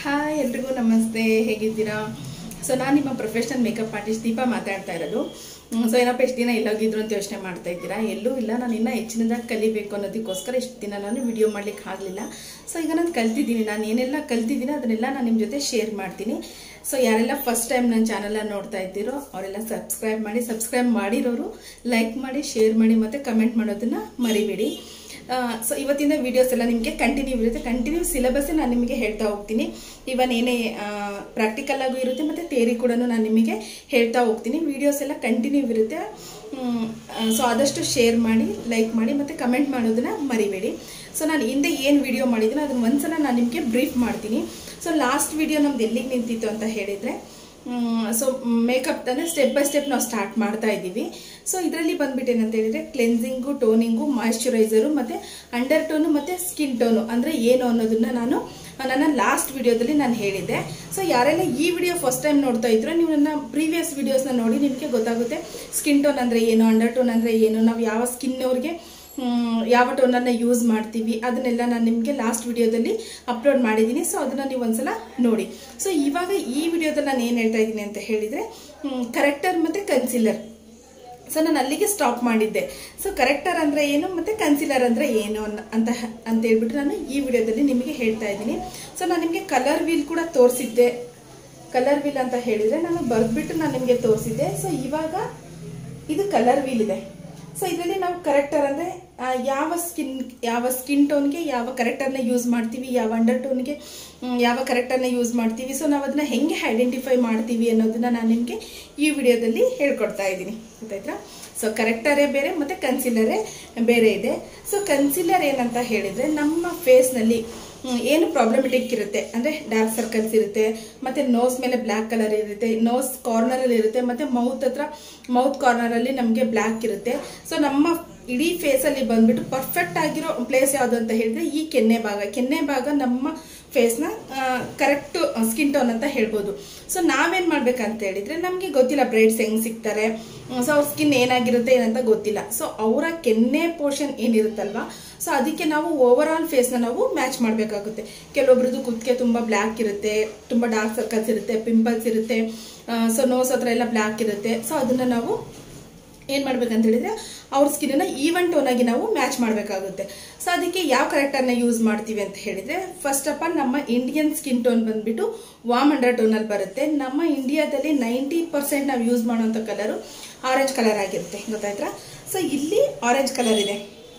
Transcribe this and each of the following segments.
hi ಎಲ್ರಿಗೂ ನಮಸ್ತೆ ಹೇಗಿದ್ದೀರಾ ಸೊ ನಾನು ನಿಮ್ಮ ಪ್ರೊಫೆಷನಲ್ ಮೇಕಪ್ ಆರ್ಟಿಸ್ಟ್ ದೀಪಾ ಮಾತಾಡ್ತಾ ಇರೋದು ಸೊ ಏನಪ್ಪ ಎಷ್ಟು ದಿನ ಎಲ್ಲೋಗಿದ್ರು ಅಂತ ಯೋಚನೆ ಮಾಡ್ತಾ ಇದ್ದೀರಾ ಎಲ್ಲೂ ಇಲ್ಲ ನಾನು ಇನ್ನೂ ಹೆಚ್ಚಿನದಾಗಿ ಕಲಿಬೇಕು ಅನ್ನೋದಕ್ಕೋಸ್ಕರ ಇಷ್ಟು ದಿನ ನಾನು ವಿಡಿಯೋ ಮಾಡ್ಲಿಕ್ಕೆ ಆಗಲಿಲ್ಲ ಸೊ ಈಗ ನಾನು ಕಲ್ತಿದ್ದೀನಿ ನಾನು ಏನೆಲ್ಲ ಕಲ್ತಿದ್ದೀನಿ ಅದನ್ನೆಲ್ಲ ನಾನು ನಿಮ್ಮ ಜೊತೆ ಶೇರ್ ಮಾಡ್ತೀನಿ ಸೊ ಯಾರೆಲ್ಲ ಫಸ್ಟ್ ಟೈಮ್ ನನ್ನ ಚಾನಲ್ ನೋಡ್ತಾ ಇದ್ದೀರೋ ಅವರೆಲ್ಲ ಸಬ್ಸ್ಕ್ರೈಬ್ ಮಾಡಿ ಸಬ್ಸ್ಕ್ರೈಬ್ ಮಾಡಿರೋರು ಲೈಕ್ ಮಾಡಿ ಶೇರ್ ಮಾಡಿ ಮತ್ತು ಕಮೆಂಟ್ ಮಾಡೋದನ್ನ ಮರಿಬೇಡಿ ಸೊ ಇವತ್ತಿನ ವಿಡಿಯೋಸ್ ಎಲ್ಲ ನಿಮಗೆ ಕಂಟಿನ್ಯೂ ಇರುತ್ತೆ ಕಂಟಿನ್ಯೂ ಸಿಲೆಬಸ್ ನಾನು ನಿಮಗೆ ಹೇಳ್ತಾ ಹೋಗ್ತೀನಿ ಇವನ್ ಏನೇ ಪ್ರಾಕ್ಟಿಕಲ್ ಆಗೂ ಇರುತ್ತೆ ಮತ್ತು ಥೇರಿ ಕೂಡ ನಾನು ನಿಮಗೆ ಹೇಳ್ತಾ ಹೋಗ್ತೀನಿ ವಿಡಿಯೋಸ್ ಎಲ್ಲ ಕಂಟಿನ್ಯೂ ಇರುತ್ತೆ ಸೊ ಆದಷ್ಟು ಶೇರ್ ಮಾಡಿ ಲೈಕ್ ಮಾಡಿ ಮತ್ತು ಕಮೆಂಟ್ ಮಾಡೋದನ್ನ ಮರಿಬೇಡಿ ಸೊ ನಾನು ಹಿಂದೆ ಏನು ವಿಡಿಯೋ ಮಾಡಿದ್ದೀನೋ ಅದನ್ನ ಒಂದ್ಸಲ ನಾನು ನಿಮಗೆ ಬ್ರೀಫ್ ಮಾಡ್ತೀನಿ ಸೊ ಲಾಸ್ಟ್ ವಿಡಿಯೋ ನಮ್ದು ಎಲ್ಲಿಗೆ ನಿಂತಿತ್ತು ಅಂತ ಹೇಳಿದರೆ ಸೊ ಮೇಕಪ್ ಅಂದರೆ ಸ್ಟೆಪ್ ಬೈ ಸ್ಟೆಪ್ ನಾವು ಸ್ಟಾರ್ಟ್ ಮಾಡ್ತಾ ಇದ್ದೀವಿ ಸೊ ಇದರಲ್ಲಿ ಬಂದ್ಬಿಟ್ಟು ಏನಂತ ಹೇಳಿದ್ರೆ ಕ್ಲೆನ್ಸಿಂಗು ಟೋನಿಂಗು ಮಾಯಿಶ್ಚರೈಸರು ಮತ್ತು ಅಂಡರ್ ಟೋನು ಮತ್ತು ಸ್ಕಿನ್ ಟೋನು ಅಂದರೆ ಏನು ಅನ್ನೋದನ್ನ ನಾನು ನನ್ನ ಲಾಸ್ಟ್ ವಿಡಿಯೋದಲ್ಲಿ ನಾನು ಹೇಳಿದ್ದೆ ಸೊ ಯಾರೆಲ್ಲ ಈ ವಿಡಿಯೋ ಫಸ್ಟ್ ಟೈಮ್ ನೋಡ್ತಾ ಇದ್ರು ನೀವು ನನ್ನ ಪ್ರೀವಿಯಸ್ ವಿಡಿಯೋಸ್ನ ನೋಡಿ ನಿಮಗೆ ಗೊತ್ತಾಗುತ್ತೆ ಸ್ಕಿನ್ ಟೋನ್ ಅಂದರೆ ಏನು ಅಂಡರ್ ಟೋನ್ ಅಂದರೆ ಏನು ನಾವು ಯಾವ ಸ್ಕಿನ್ನವ್ರಿಗೆ ಯಾವ ಟೋನನ್ನು ಯೂಸ್ ಮಾಡ್ತೀವಿ ಅದನ್ನೆಲ್ಲ ನಾನು ನಿಮಗೆ ಲಾಸ್ಟ್ ವಿಡಿಯೋದಲ್ಲಿ ಅಪ್ಲೋಡ್ ಮಾಡಿದ್ದೀನಿ ಸೊ ಅದನ್ನು ನೀವು ಒಂದ್ಸಲ ನೋಡಿ ಸೊ ಇವಾಗ ಈ ವಿಡಿಯೋದಲ್ಲಿ ನಾನು ಏನು ಹೇಳ್ತಾ ಇದ್ದೀನಿ ಅಂತ ಹೇಳಿದರೆ ಕರೆಕ್ಟರ್ ಮತ್ತು ಕನ್ಸಿಲರ್ ಸೊ ನಾನು ಅಲ್ಲಿಗೆ ಸ್ಟಾಪ್ ಮಾಡಿದ್ದೆ ಸೊ ಕರೆಕ್ಟರ್ ಅಂದರೆ ಏನು ಮತ್ತು ಕನ್ಸಿಲರ್ ಅಂದರೆ ಏನು ಅನ್ನ- ಅಂತ ಅಂತ ಹೇಳ್ಬಿಟ್ಟು ನಾನು ಈ ವಿಡಿಯೋದಲ್ಲಿ ನಿಮಗೆ ಹೇಳ್ತಾ ಇದ್ದೀನಿ ಸೊ ನಾನು ನಿಮಗೆ ಕಲರ್ ವೀಲ್ ಕೂಡ ತೋರಿಸಿದ್ದೆ ಕಲರ್ ವೀಲ್ ಅಂತ ಹೇಳಿದರೆ ನಾನು ಬರೆದ್ಬಿಟ್ಟು ನಾನು ನಿಮಗೆ ತೋರಿಸಿದ್ದೆ ಸೊ ಇವಾಗ ಇದು ಕಲರ್ ವೀಲ್ ಇದೆ ಸೊ ಇದರಲ್ಲಿ ನಾವು ಕರೆಕ್ಟರ್ ಅಂದರೆ ಯಾವ ಸ್ಕಿನ್ ಯಾವ ಸ್ಕಿನ್ ಟೋನ್ಗೆ ಯಾವ ಕರೆಕ್ಟರ್ನ ಯೂಸ್ ಮಾಡ್ತೀವಿ ಯಾವ ಅಂಡರ್ ಟೋನ್ಗೆ ಯಾವ ಕರೆಕ್ಟರ್ನ ಯೂಸ್ ಮಾಡ್ತೀವಿ ಸೊ ನಾವು ಅದನ್ನ ಹೆಂಗೆ ಐಡೆಂಟಿಫೈ ಮಾಡ್ತೀವಿ ಅನ್ನೋದನ್ನ ನಾನು ನಿಮಗೆ ಈ ವಿಡಿಯೋದಲ್ಲಿ ಹೇಳ್ಕೊಡ್ತಾ ಇದ್ದೀನಿ ಗೊತ್ತಾಯ್ತಾ ಸೊ ಕರೆಕ್ಟರೇ ಬೇರೆ ಮತ್ತು ಕನ್ಸಿಲರೇ ಬೇರೆ ಇದೆ ಸೊ ಕನ್ಸಿಲರ್ ಏನಂತ ಹೇಳಿದರೆ ನಮ್ಮ ಫೇಸ್ನಲ್ಲಿ ಏನು ಪ್ರಾಬ್ಲಮೆಟಿಕ್ ಇರುತ್ತೆ ಅಂದರೆ ಡಾರ್ಕ್ ಸರ್ಕಲ್ಸ್ ಇರುತ್ತೆ ಮತ್ತು ನೋಸ್ ಮೇಲೆ ಬ್ಲ್ಯಾಕ್ ಕಲರ್ ಇರುತ್ತೆ ನೋಸ್ ಕಾರ್ನರಲ್ಲಿ ಇರುತ್ತೆ ಮತ್ತು ಮೌತ್ ಹತ್ರ ಮೌತ್ ಕಾರ್ನರಲ್ಲಿ ನಮಗೆ ಬ್ಲ್ಯಾಕ್ ಇರುತ್ತೆ ಸೊ ನಮ್ಮ ಇಡೀ ಫೇಸಲ್ಲಿ ಬಂದ್ಬಿಟ್ಟು ಪರ್ಫೆಕ್ಟ್ ಆಗಿರೋ ಪ್ಲೇಸ್ ಯಾವುದು ಅಂತ ಹೇಳಿದ್ರೆ ಈ ಕೆನ್ನೆ ಭಾಗ ಕೆನ್ನೆ ಭಾಗ ನಮ್ಮ ಫೇಸ್ನ ಕರೆಕ್ಟ್ ಸ್ಕಿನ್ ಟೋನ್ ಅಂತ ಹೇಳ್ಬೋದು ಸೊ ನಾವೇನು ಮಾಡ್ಬೇಕಂತ ಹೇಳಿದ್ರೆ ನಮಗೆ ಗೊತ್ತಿಲ್ಲ ಬ್ರೈಡ್ಸ್ ಹೆಂಗೆ ಸಿಗ್ತಾರೆ ಸೊ ಅವ್ರ ಸ್ಕಿನ್ ಏನಾಗಿರುತ್ತೆ ಏನಂತ ಗೊತ್ತಿಲ್ಲ ಸೊ ಅವರ ಕೆನ್ನೆ ಪೋರ್ಷನ್ ಏನಿರುತ್ತಲ್ವಾ ಸೊ ಅದಕ್ಕೆ ನಾವು ಓವರ್ ಆಲ್ ಫೇಸ್ನ ನಾವು ಮ್ಯಾಚ್ ಮಾಡಬೇಕಾಗುತ್ತೆ ಕೆಲವೊಬ್ರದ್ದು ಕುತ್ತಿಗೆ ತುಂಬ ಬ್ಲ್ಯಾಕ್ ಇರುತ್ತೆ ತುಂಬ ಡಾರ್ಕ್ ಸರ್ಕಲ್ಸ್ ಇರುತ್ತೆ ಪಿಂಪಲ್ಸ್ ಇರುತ್ತೆ ಸೊ ನೋಸ್ ಹತ್ರ ಎಲ್ಲ ಬ್ಲ್ಯಾಕ್ ಇರುತ್ತೆ ಸೊ ಅದನ್ನು ನಾವು ಏನು ಮಾಡ್ಬೇಕಂತ ಹೇಳಿದ್ರೆ ಅವ್ರ ಸ್ಕಿನ್ನ ಈವನ್ ಟೋನ್ ಆಗಿ ನಾವು ಮ್ಯಾಚ್ ಮಾಡಬೇಕಾಗುತ್ತೆ ಸೊ ಅದಕ್ಕೆ ಯಾವ ಕರೆಕ್ಟರ್ನ ಯೂಸ್ ಮಾಡ್ತೀವಿ ಅಂತ ಹೇಳಿದ್ರೆ ಫಸ್ಟ್ ಆಫ್ ಆಲ್ ನಮ್ಮ ಇಂಡಿಯನ್ ಸ್ಕಿನ್ ಟೋನ್ ಬಂದ್ಬಿಟ್ಟು ವಾಮ್ ಅಂಡರ್ ಟೋನಲ್ಲಿ ಬರುತ್ತೆ ನಮ್ಮ ಇಂಡಿಯಾದಲ್ಲಿ ನೈಂಟಿ ಪರ್ಸೆಂಟ್ ನಾವು ಯೂಸ್ ಮಾಡುವಂಥ ಕಲರು ಆರೆಂಜ್ ಕಲರ್ ಆಗಿರುತ್ತೆ ಗೊತ್ತಾಯ್ತಾ ಸೊ ಇಲ್ಲಿ ಆರೆಂಜ್ ಕಲರ್ ಇದೆ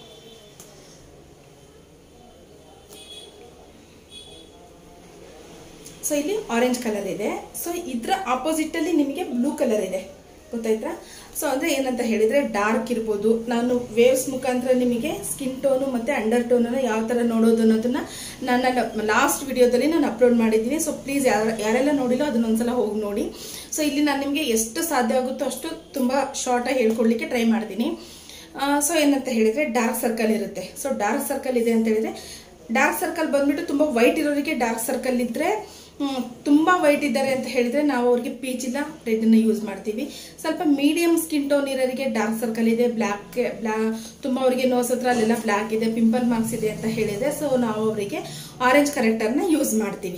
ಸೊ ಇಲ್ಲಿ ಆರೆಂಜ್ ಕಲರ್ ಇದೆ ಸೊ ಇದ್ರ ಆಪೋಸಿಟ್ ಅಲ್ಲಿ ನಿಮಗೆ ಬ್ಲೂ ಕಲರ್ ಇದೆ ಗೊತ್ತಾಯ್ತಾ ಸೊ ಅಂದ್ರೆ ಏನಂತ ಹೇಳಿದ್ರೆ ಡಾರ್ಕ್ ಇರ್ಬೋದು ನಾನು ವೇವ್ಸ್ ಮುಖಾಂತರ ನಿಮಗೆ ಸ್ಕಿನ್ ಟೋನು ಮತ್ತೆ ಅಂಡರ್ ಟೋನನ್ನು ಯಾವ ತರ ನೋಡೋದು ಅನ್ನೋದನ್ನ ನನ್ನ ಲಾಸ್ಟ್ ವಿಡಿಯೋದಲ್ಲಿ ನಾನು ಅಪ್ಲೋಡ್ ಮಾಡಿದ್ದೀನಿ ಸೊ ಪ್ಲೀಸ್ ಯಾರ ಯಾರೆಲ್ಲ ನೋಡಿಲ್ಲ ಅದನ್ನ ಒಂದ್ಸಲ ಹೋಗಿ ನೋಡಿ ಸೊ ಇಲ್ಲಿ ನಾನು ನಿಮಗೆ ಎಷ್ಟು ಸಾಧ್ಯ ಆಗುತ್ತೋ ಅಷ್ಟು ತುಂಬಾ ಶಾರ್ಟ್ ಆಗಿ ಹೇಳ್ಕೊಡ್ಲಿಕ್ಕೆ ಟ್ರೈ ಮಾಡ್ತೀನಿ ಸೊ ಏನಂತ ಹೇಳಿದ್ರೆ ಡಾರ್ಕ್ ಸರ್ಕಲ್ ಇರುತ್ತೆ ಸೊ ಡಾರ್ಕ್ ಸರ್ಕಲ್ ಇದೆ ಅಂತ ಹೇಳಿದ್ರೆ ಡಾರ್ಕ್ ಸರ್ಕಲ್ ಬಂದ್ಬಿಟ್ಟು ತುಂಬಾ ವೈಟ್ ಇರೋರಿಗೆ ಡಾರ್ಕ್ ಸರ್ಕಲ್ ಇದ್ರೆ ಹ್ಮ್, ತುಂಬಾ ವೈಟ್ ಇದ್ದಾರೆ ಅಂತ ಹೇಳಿದ್ರೆ ನಾವು ಅವ್ರಿಗೆ ಪೀಚ್ ಇಲ್ಲ ರೆಡ್ ಅನ್ನ ಯೂಸ್ ಮಾಡ್ತೀವಿ ಸ್ವಲ್ಪ ಮೀಡಿಯಂ ಸ್ಕಿನ್ ಟೋನ್ ಇರೋರಿಗೆ ಡಾರ್ಕ್ ಸರ್ಕಲ್ ಇದೆ ಬ್ಲ್ಯಾಕ್ ಬ್ಲಾ ತುಂಬಾ ಅವರಿಗೆ ನೋಸ್ ಹತ್ರ ಅಲ್ಲೆಲ್ಲ ಬ್ಲ್ಯಾಕ್ ಇದೆ ಪಿಂಪಲ್ ಮಾರ್ಕ್ಸ್ ಇದೆ ಅಂತ ಹೇಳಿದೆ ಸೊ ನಾವು ಅವರಿಗೆ ಆರೆಂಜ್ ಕರೆಕ್ಟರ್ನ ಯೂಸ್ ಮಾಡ್ತೀವಿ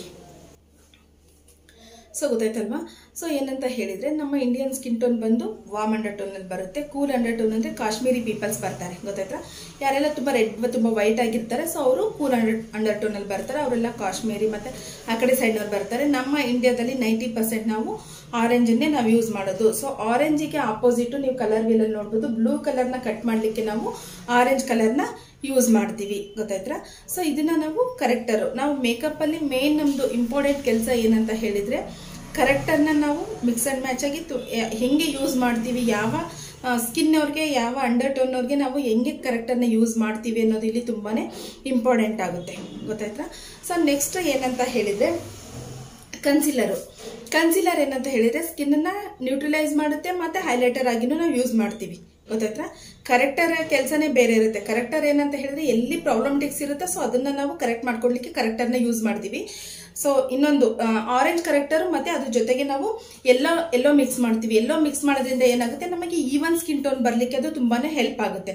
ಸೊ ಗೊತ್ತಾಯ್ತಲ್ವಾ ಸೊ ಏನಂತ ಹೇಳಿದ್ರೆ ನಮ್ಮ ಇಂಡಿಯನ್ ಸ್ಕಿನ್ ಟೋನ್ ಬಂದು ವಾಮ್ ಅಂಡರ್ ಟೋನಲ್ಲಿ ಬರುತ್ತೆ ಕೂಲ್ ಅಂಡರ್ ಟೋನ್ ಅಂದ್ರೆ ಕಾಶ್ಮೀರಿ ಪೀಪಲ್ಸ್ ಬರ್ತಾರೆ ಗೊತ್ತಾಯ್ತಾ ಯಾರೆಲ್ಲ ತುಂಬಾ ರೆಡ್ ತುಂಬಾ ವೈಟ್ ಆಗಿರ್ತಾರೆ ಸೊ ಅವರು ಕೂಲ್ ಅಂಡರ್ ಅಂಡರ್ ಟೋನಲ್ಲಿ ಬರ್ತಾರೆ ಅವರೆಲ್ಲ ಕಾಶ್ಮೀರಿ ಮತ್ತೆ ಆ ಕಡೆ ಸೈಡ್ನವ್ರು ಬರ್ತಾರೆ ನಮ್ಮ ಇಂಡಿಯಾದಲ್ಲಿ ನೈಂಟಿ ಪರ್ಸೆಂಟ್ ನಾವು ಆರೆಂಜ್ ಅನ್ನೇ ನಾವು ಯೂಸ್ ಮಾಡೋದು ಸೊ ಆರೆಂಜಿಗೆ ಆಪೋಸಿಟ್ ನೀವು ಕಲರ್ ವೀಲ್ ಅಲ್ಲಿ ನೋಡ್ಬೋದು ಬ್ಲೂ ಕಲರ್ನ ಕಟ್ ಮಾಡ್ಲಿಕ್ಕೆ ನಾವು ಆರೆಂಜ್ ಕಲರ್ನ ಯೂಸ್ ಮಾಡ್ತೀವಿ ಗೊತ್ತಾಯ್ತಾ ಸೊ ಇದನ್ನ ನಾವು ಕರೆಕ್ಟರ್ ನಾವು ಮೇಕಪ್ ಅಲ್ಲಿ ಮೇನ್ ನಮ್ದು ಇಂಪಾರ್ಟೆಂಟ್ ಕೆಲಸ ಏನಂತ ಹೇಳಿದ್ರೆ ಕರೆಕ್ಟರ್ನ ನಾವು ಮಿಕ್ಸ್ ಅಂಡ್ ಮ್ಯಾಚ್ ಆಗಿ ತು- ಯ- ಹೆಂಗೆ ಯೂಸ್ ಮಾಡ್ತೀವಿ ಯಾವ ಸ್ಕಿನ್ ಅವ್ರಿಗೆ ಯಾವ ಅಂಡರ್ ಟೋನ್ ಅವ್ರಿಗೆ ನಾವು ಹೆಂಗೆ ಕರೆಕ್ಟರ್ನ ಯೂಸ್ ಮಾಡ್ತೀವಿ ಅನ್ನೋದು ಇಲ್ಲಿ ತುಂಬಾನೇ ಇಂಪಾರ್ಟೆಂಟ್ ಆಗುತ್ತೆ ಗೊತ್ತಾಯ್ತಾ ಸೊ ನೆಕ್ಸ್ಟ್ ಏನಂತ ಹೇಳಿದ್ರೆ ಕನ್ಸಿಲರು ಕನ್ಸಿಲರ್ ಏನಂತ ಹೇಳಿದ್ರೆ ಸ್ಕಿನ್ನ ನ್ಯೂಟ್ರಲೈಸ್ ಮಾಡುತ್ತೆ ಮತ್ತೆ ಹೈಲೈಟರ್ ಆಗಿನೂ ನಾವು ಯೂಸ್ ಮಾಡ್ತೀವಿ ಗೊತ್ತಾಯ್ತಾ ಕರೆಕ್ಟರ್ ಕೆಲಸನೇ ಬೇರೆ ಇರುತ್ತೆ ಕರೆಕ್ಟರ್ ಏನಂತ ಹೇಳಿದ್ರೆ ಎಲ್ಲಿ ಪ್ರಾಬ್ಲಮ್ಟಿಕ್ಸ್ ಇರುತ್ತೆ ಸೊ ಅದನ್ನ ನಾವು ಕರೆಕ್ಟ್ ಮಾಡ್ಕೊಡ್ಲಿಕ್ಕೆ ಕರೆಕ್ಟರ್ನ ಯೂಸ್ ಮಾಡ್ತೀವಿ ಸೊ ಇನ್ನೊಂದು ಆರೆಂಜ್ ಕರೆಕ್ಟರ್ ಮತ್ತೆ ಅದ್ರ ಜೊತೆಗೆ ನಾವು ಎಲ್ಲೋ ಎಲ್ಲೋ ಮಿಕ್ಸ್ ಮಾಡ್ತೀವಿ ಎಲ್ಲೋ ಮಿಕ್ಸ್ ಮಾಡೋದ್ರಿಂದ ಏನಾಗುತ್ತೆ ನಮಗೆ ಈವನ್ ಸ್ಕಿನ್ ಟೋನ್ ಬರ್ಲಿಕ್ಕೆ ಅದು ತುಂಬಾನೇ ಹೆಲ್ಪ್ ಆಗುತ್ತೆ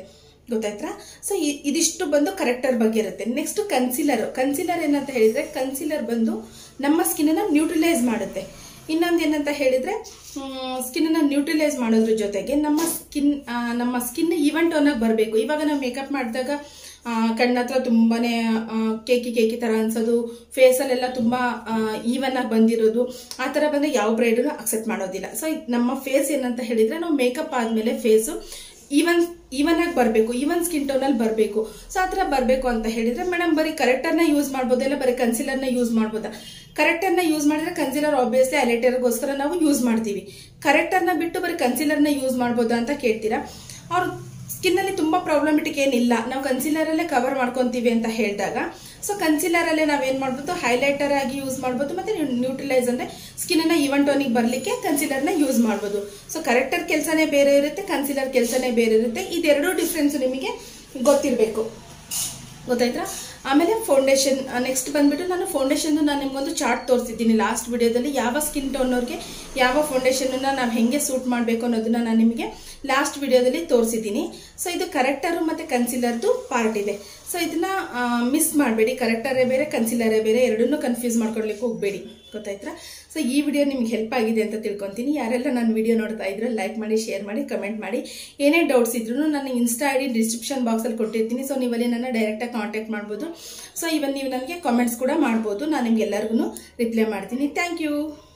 ಗೊತ್ತಾಯ್ತಾ ಸೊ ಇದಿಷ್ಟು ಬಂದು ಕರೆಕ್ಟರ್ ಬಗ್ಗೆ ಇರುತ್ತೆ ನೆಕ್ಸ್ಟ್ ಕನ್ಸಿಲರ್ ಕನ್ಸಿಲರ್ ಏನಂತ ಹೇಳಿದ್ರೆ ಕನ್ಸಿಲರ್ ಬಂದು ನಮ್ಮ ಸ್ಕಿನ್ನ ನ್ಯೂಟ್ರಲೈಸ್ ಮಾಡುತ್ತೆ ಇನ್ನೊಂದು ಏನಂತ ಹೇಳಿದ್ರೆ ಸ್ಕಿನ್ನ ನ್ಯೂಟ್ರಲೈಸ್ ಮಾಡೋದ್ರ ಜೊತೆಗೆ ನಮ್ಮ ಸ್ಕಿನ್ ನಮ್ಮ ಸ್ಕಿನ್ ಈವನ್ ಟೋನ್ ಆಗಿ ಬರಬೇಕು ಇವಾಗ ನಾವು ಮೇಕಪ್ ಮಾಡಿದಾಗ ಕಣ್ಣ ಹತ್ರ ತುಂಬಾನೇ ಆ, ಕೇಕಿ ಕೇಕಿ ತರ ಅನ್ಸೋದು ಫೇಸಲ್ಲೆಲ್ಲ ತುಂಬಾ ಈವನ್ ಆಗಿ ಬಂದಿರೋದು ಆ ತರ ಬಂದ್ರೆ ಯಾವ ಬ್ರೈಡನ್ನು ಅಕ್ಸೆಪ್ಟ್ ಮಾಡೋದಿಲ್ಲ ಸೊ ನಮ್ಮ ಫೇಸ್ ಏನಂತ ಹೇಳಿದ್ರೆ ನಾವು ಮೇಕಪ್ ಆದ್ಮೇಲೆ ಫೇಸು ಈವನ್ ಈವನ್ ಆಗಿ ಬರಬೇಕು ಈವನ್ ಸ್ಕಿನ್ ಟೋನ್ ಅಲ್ಲಿ ಬರಬೇಕು ಸೊ ಆ ಥರ ಬರಬೇಕು ಅಂತ ಹೇಳಿದ್ರೆ ಮೇಡಮ್ ಬರೀ ಕರೆಕ್ಟರ್ನ ಯೂಸ್ ಮಾಡ್ಬೋದಾ ಇಲ್ಲ ಬರೀ ಕನ್ಸಿಲರ್ನ ಯೂಸ್ ಮಾಡ್ಬೋದಾ ಕರೆಕ್ಟರ್ನ ಯೂಸ್ ಮಾಡಿದ್ರೆ ಕನ್ಸಿಲರ್ ಆಬ್ವಿಯಸ್ಲಿ ಐಲೈಟರ್ಗೋಸ್ಕರ ನಾವು ಯೂಸ್ ಮಾಡ್ತೀವಿ ಕರೆಕ್ಟರ್ನ ಬಿಟ್ಟು ಬರೀ ಕನ್ಸಿಲರ್ನ ಯೂಸ್ ಮಾಡ್ಬೋದಾ ಅಂತ ಕೇಳ್ತೀರಾ ಅವ್ರ ಸ್ಕಿನ್ನಲ್ಲಿ ತುಂಬ ಪ್ರಾಬ್ಲಮೆಟಿಕ್ ಏನಿಲ್ಲ ನಾವು ಕನ್ಸಿಲರಲ್ಲೇ ಕವರ್ ಮಾಡ್ಕೊತೀವಿ ಅಂತ ಹೇಳಿದಾಗ ಸೊ ಕನ್ಸಿಲರಲ್ಲೇ ನಾವೇನು ಮಾಡ್ಬೋದು ಹೈಲೈಟರ್ ಆಗಿ ಯೂಸ್ ಮಾಡ್ಬೋದು ಮತ್ತೆ ನ್ಯೂಟ್ರಲೈಸ್ ಅಂದರೆ ಸ್ಕಿನ್ನ ಈವನ್ ಟೋನಿಗೆ ಬರಲಿಕ್ಕೆ ಕನ್ಸಿಲರ್ನ ಯೂಸ್ ಮಾಡ್ಬೋದು ಸೊ ಕರೆಕ್ಟರ್ ಕೆಲಸನೇ ಬೇರೆ ಇರುತ್ತೆ ಕನ್ಸಿಲರ್ ಕೆಲಸನೇ ಬೇರೆ ಇರುತ್ತೆ ಇದೆರಡೂ ಡಿಫ್ರೆನ್ಸ್ ನಿಮಗೆ ಗೊತ್ತಿರಬೇಕು ಗೊತ್ತಾಯ್ತಾ ಆಮೇಲೆ ಫೌಂಡೇಶನ್ ನೆಕ್ಸ್ಟ್ ಬಂದ್ಬಿಟ್ಟು ನಾನು ಫೌಂಡೇಶನ್ ನಾನು ನಿಮ್ಗೊಂದು ಚಾರ್ಟ್ ತೋರಿಸಿದ್ದೀನಿ ಲಾಸ್ಟ್ ವಿಡಿಯೋದಲ್ಲಿ ಯಾವ ಸ್ಕಿನ್ ಟೋನವ್ರಿಗೆ ಯಾವ ಫೌಂಡೇಶನ್ನ ನಾವು ಹೆಂಗೆ ಸೂಟ್ ಮಾಡಬೇಕು ಅನ್ನೋದನ್ನ ನಾನು ನಿಮಗೆ ಲಾಸ್ಟ್ ವಿಡಿಯೋದಲ್ಲಿ ತೋರಿಸಿದ್ದೀನಿ ಸೊ ಇದು ಕರೆಕ್ಟರು ಮತ್ತು ಕನ್ಸಿಲರ್ದು ಪಾರ್ಟ್ ಇದೆ ಸೊ ಇದನ್ನ ಮಿಸ್ ಮಾಡಬೇಡಿ ಕರೆಕ್ಟರೇ ಬೇರೆ ಕನ್ಸಿಲರೇ ಬೇರೆ ಎರಡನ್ನೂ ಕನ್ಫ್ಯೂಸ್ ಮಾಡ್ಕೊಳ್ಲಿಕ್ಕೆ ಹೋಗಬೇಡಿ ಗೊತ್ತಾಯ್ತಾ ಸೊ ಈ ವಿಡಿಯೋ ನಿಮ್ಗೆ ಹೆಲ್ಪ್ ಆಗಿದೆ ಅಂತ ತಿಳ್ಕೊತೀನಿ ಯಾರೆಲ್ಲ ನಾನು ವಿಡಿಯೋ ನೋಡ್ತಾ ಇದ್ರೆ ಲೈಕ್ ಮಾಡಿ ಶೇರ್ ಮಾಡಿ ಕಮೆಂಟ್ ಮಾಡಿ ಏನೇ ಡೌಟ್ಸ್ ಇದ್ರೂ ನಾನು ಇನ್ಸ್ಟಾ ಐ ಡಿ ಡಿಸ್ಕ್ರಿಪ್ಷನ್ ಬಾಕ್ಸಲ್ಲಿ ಕೊಟ್ಟಿರ್ತೀನಿ ಸೊ ನೀವಲ್ಲಿ ನನ್ನ ಡೈರೆಕ್ಟಾಗಿ ಕಾಂಟ್ಯಾಕ್ಟ್ ಮಾಡ್ಬೋದು ಸೊ ಇವನ್ ನೀವು ನನಗೆ ಕಾಮೆಂಟ್ಸ್ ಕೂಡ ಮಾಡ್ಬೋದು ನಾನು ನಿಮ್ಗೆ ಎಲ್ಲರಿಗೂ ರಿಪ್ಲೈ ಮಾಡ್ತೀನಿ ಥ್ಯಾಂಕ್ ಯು